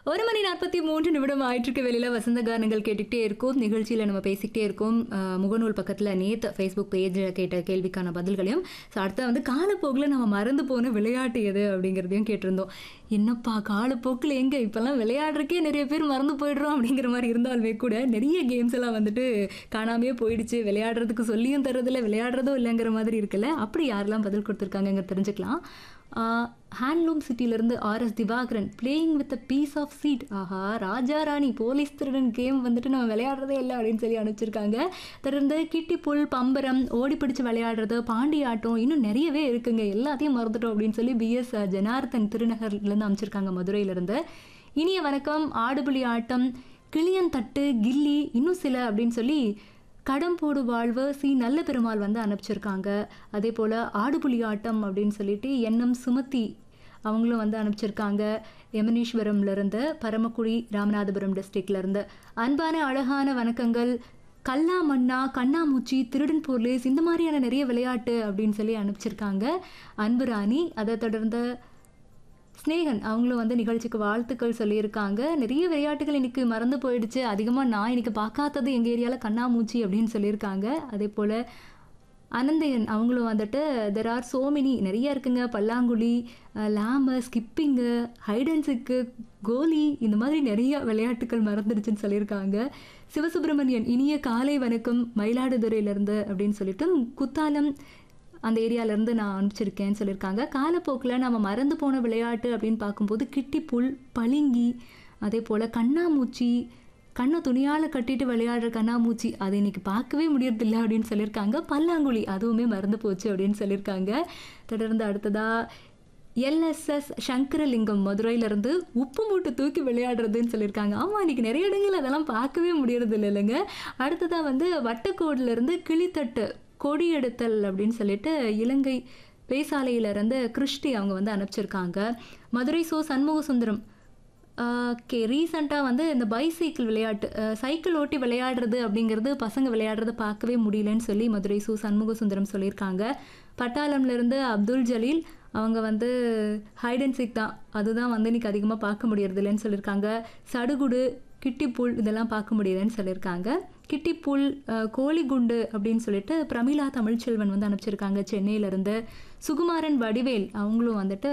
ஒரு மணி நாற்பத்தி மூன்று நிமிடம் ஆயிற்றுக்கு வெளியில வசந்த கானங்கள் கேட்டுக்கிட்டே இருக்கோம் நிகழ்ச்சியில் நம்ம பேசிக்கிட்டே இருக்கோம் அஹ், முகநூல் பக்கத்தில் நேற்று ஃபேஸ்புக் பேஜில் கேட்ட கேள்விக்கான பதில்களையும் ஸோ அடுத்த வந்து காலப்போக்கில் நம்ம மறந்து போன விளையாட்டு எது அப்படிங்கிறதையும் கேட்டிருந்தோம் என்னப்பா காலப்போக்கில் எங்கே இப்போல்லாம் விளையாடுறக்கே நிறைய பேர் மறந்து போயிடுறோம் அப்படிங்கிற மாதிரி இருந்தாலுமே கூட நிறைய கேம்ஸ் எல்லாம் வந்துட்டு காணாமையே போயிடுச்சு விளையாடுறதுக்கு சொல்லியும் தரதில்ல விளையாடுறதும் இல்லைங்கிற மாதிரி இருக்குல்ல அப்படி யாரெல்லாம் பதில் கொடுத்துருக்காங்க தெரிஞ்சுக்கலாம் ஹேண்ட்லூம் சிட்டியிலேருந்து R S Divakaran playing with a piece of sheet ஆஹா ராஜா ராணி போலீஸ் திருடன் கேம் வந்துட்டு நம்ம விளையாடுறதே இல்லை அப்படின்னு சொல்லி அனுப்பிச்சிருக்காங்க தொடர்ந்து கிட்டி புல் பம்பரம் ஓடி பிடிச்சு விளையாடுறது பாண்டி ஆட்டம் இன்னும் நிறையவே இருக்குங்க எல்லாத்தையும் மறந்துட்டோம் அப்படின்னு சொல்லி பிஎஸ் ஜனார்த்தன் திருநகர்லேருந்து அமைச்சிருக்காங்க மதுரையிலேருந்து இனிய வணக்கம் ஆடுபுலி ஆட்டம் கிளியன் தட்டு கில்லி இன்னும் சில அப்படின்னு சொல்லி கடம்போடு வாழ்வு சி நல்ல பெருமாள் வந்து அனுப்பிச்சிருக்காங்க அதே போல் ஆடுபுலி ஆட்டம் அப்படின்னு சொல்லிட்டு எண்ணம் சுமத்தி அவங்களும் வந்து அனுப்பிச்சிருக்காங்க யமனீஸ்வரம்லேருந்து பரமக்குடி ராமநாதபுரம் டிஸ்ட்ரிக்ட்லேருந்து அன்பான அழகான வணக்கங்கள் கல்லா மண்ணா கண்ணாமூச்சி திருடன் போலீஸ் இந்த மாதிரியான நிறைய விளையாட்டு அப்படின்னு சொல்லி அனுப்பிச்சிருக்காங்க அன்பு ராணி அதை தொடர்ந்து ஸ்னேகன் அவங்களும் வந்து நிகழ்ச்சிக்கு வாழ்த்துக்கள் சொல்லியிருக்காங்க நிறைய விளையாட்டுகள் இன்னைக்கு மறந்து போயிடுச்சு அதிகமாக நான் இன்னைக்கு பார்க்காதது எங்கள் ஏரியாவில் கண்ணாமூச்சி அப்படின்னு சொல்லியிருக்காங்க அதே போல் அனந்தையன் அவங்களும் வந்துட்டு தெர் ஆர் சோ மெனி நிறைய இருக்குங்க பல்லாங்குழி லேமு ஸ்கிப்பிங்கு ஹைடன்ஸுக்கு கோலி இந்த மாதிரி நிறைய விளையாட்டுகள் மறந்துடுச்சுன்னு சொல்லியிருக்காங்க சிவசுப்பிரமணியன் இனிய காலை வணக்கம் மயிலாடுதுறையிலேருந்து அப்படின்னு சொல்லிட்டு குத்தாலம் அந்த ஏரியாலேருந்து நான் அனுப்பிச்சிருக்கேன்னு சொல்லியிருக்காங்க காலப்போக்கில் நம்ம மறந்து போன விளையாட்டு அப்படின்னு பார்க்கும்போது கிட்டிப்புல் பளிங்கி அதே போல் கண்ணாமூச்சி கண்ணை துணியால் கட்டிட்டு விளையாடுற கண்ணாமூச்சி அதை இன்னைக்கு பார்க்கவே முடியறதில்ல அப்படின்னு சொல்லியிருக்காங்க பல்லாங்குழி அதுவுமே மறந்து போச்சு அப்படின்னு சொல்லியிருக்காங்க தொடர்ந்து அடுத்ததாக எல்எஸ்எஸ் சங்கரலிங்கம் மதுரையிலேருந்து உப்பு மூட்டை தூக்கி விளையாடுறதுன்னு சொல்லியிருக்காங்க ஆமாம் இன்னைக்கு நிறைய இடங்கள் அதெல்லாம் பார்க்கவே முடியறது இல்லைங்க அடுத்ததாக வந்து வட்டக்கோடிலேருந்து கிளித்தட்டு கொடி எடுத்தல் அப்படின்னு சொல்லிட்டு இலங்கை பேசாலையிலேருந்து கிருஷ்டி அவங்க வந்து அனுப்பிச்சிருக்காங்க மதுரை சோ சண்முக சுந்தரம் ஓகே ரீசண்டாக வந்து இந்த பைசைக்கிள் விளையாட்டு அஹ், சைக்கிள் ஓட்டி விளையாடுறது அப்படிங்கிறது பசங்க விளையாடுறத பார்க்கவே முடியலன்னு சொல்லி மதுரை சு சண்முக சுந்தரம் சொல்லியிருக்காங்க பட்டாளம்லேருந்து அப்துல் ஜலீல் அவங்க வந்து ஹைட் அண்ட் சிக் தான் அதுதான் வந்து இன்னைக்கு அதிகமாக பார்க்க முடியறதில்லன்னு சொல்லியிருக்காங்க சடுகுடு கிட்டிப்புல் இதெல்லாம் பார்க்க முடியலன்னு சொல்லியிருக்காங்க கிட்டிப்புல் அஹ், கோழிகுண்டு அப்படின்னு சொல்லிட்டு பிரமிளா தமிழ்ச்செல்வன் வந்து அனுப்பிச்சிருக்காங்க சென்னையிலேருந்து சுகுமாரன் வடிவேல் அவங்களும் வந்துட்டு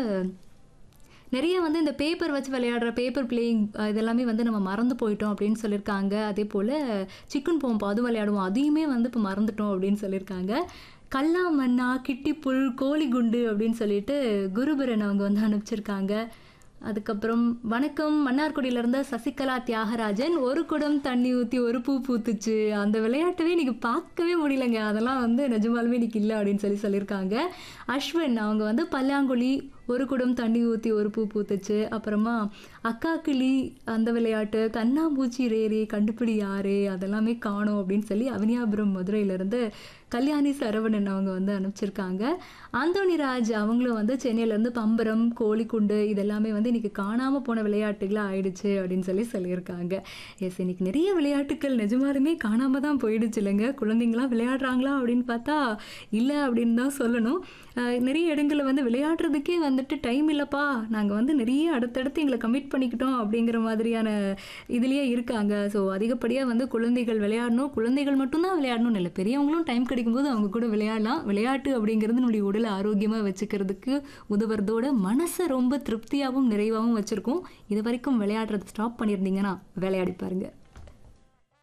நிறைய வந்து இந்த பேப்பர் வச்சு விளையாடுற பேப்பர் பிளேயிங் இதெல்லாமே வந்து நம்ம மறந்து போயிட்டோம் அப்படின்னு சொல்லியிருக்காங்க அதே போல் சிக்கன் போம்பு அது விளையாடுவோம் அதையுமே வந்து இப்போ மறந்துட்டோம் அப்படின்னு சொல்லியிருக்காங்க கல்லா மண்ணா கிட்டிப்புல் கோழிகுண்டு அப்படின்னு சொல்லிட்டு குருபரன் அவங்க வந்து அனுப்பிச்சிருக்காங்க அதுக்கப்புறம் வணக்கம் மன்னார்குடியிலேருந்து சசிகலா தியாகராஜன் ஒரு குடம் தண்ணி ஊற்றி ஒரு பூ பூத்துச்சு அந்த விளையாட்டவே இன்னைக்கு பார்க்கவே முடியலங்க அதெல்லாம் வந்து நிஜமாலுமே இன்னைக்கு இல்லை அப்படின்னு சொல்லி சொல்லியிருக்காங்க அஸ்வின் அவங்க வந்து பல்லாங்குழி ஒரு குடம் தண்ணி ஊற்றி ஒரு பூ பூத்துச்சு அப்புறமா அக்கா கிளி அந்த விளையாட்டு கண்ணாம்பூச்சி ரேரே கண்டுபிடி யாரே அதெல்லாமே காணும் அப்படின்னு சொல்லி அவனியாபுரம் மதுரையிலேருந்து கல்யாணி சரவணன் அவங்க வந்து அனுப்பிச்சிருக்காங்க ஆந்தோனிராஜ் அவங்களும் வந்து சென்னையிலேருந்து பம்பரம் கோழிக்குண்டு இதெல்லாமே வந்து இன்னைக்கு காணாமல் போன விளையாட்டுகளாக ஆயிடுச்சு அப்படின்னு சொல்லி சொல்லியிருக்காங்க எஸ் இன்னைக்கு நிறைய விளையாட்டுகள் நிஜமாலுமே காணாமல் தான் போயிடுச்சு இல்லைங்க குழந்தைங்களாம் விளையாடுறாங்களா அப்படின்னு பார்த்தா இல்லை அப்படின்னு தான் சொல்லணும் அஹ் நிறைய இடங்களில் வந்து விளையாடுறதுக்கே வந்துட்டு டைம் இல்லைப்பா நாங்கள் வந்து நிறைய அடுத்தடுத்து எங்களை கமிட் பண்ணிக்கிட்டோம் அப்படிங்கிற மாதிரியான இதுலேயே இருக்காங்க ஸோ அதிகப்படியாக வந்து குழந்தைகள் விளையாடணும் குழந்தைகள் மட்டும்தான் விளையாடணும்னு இல்லை பெரியவங்களும் டைம் கிடைக்கும்போது அவங்க கூட விளையாடலாம் விளையாட்டு அப்படிங்கிறது நம்முடைய உடலை ஆரோக்கியமாக வச்சுக்கிறதுக்கு உதவுறதோட மனசை ரொம்ப திருப்தியாகவும் நிறைவாகவும் வச்சுருக்கோம் இது வரைக்கும் விளையாடுறத ஸ்டாப் பண்ணியிருந்தீங்கன்னா விளையாடி பாருங்க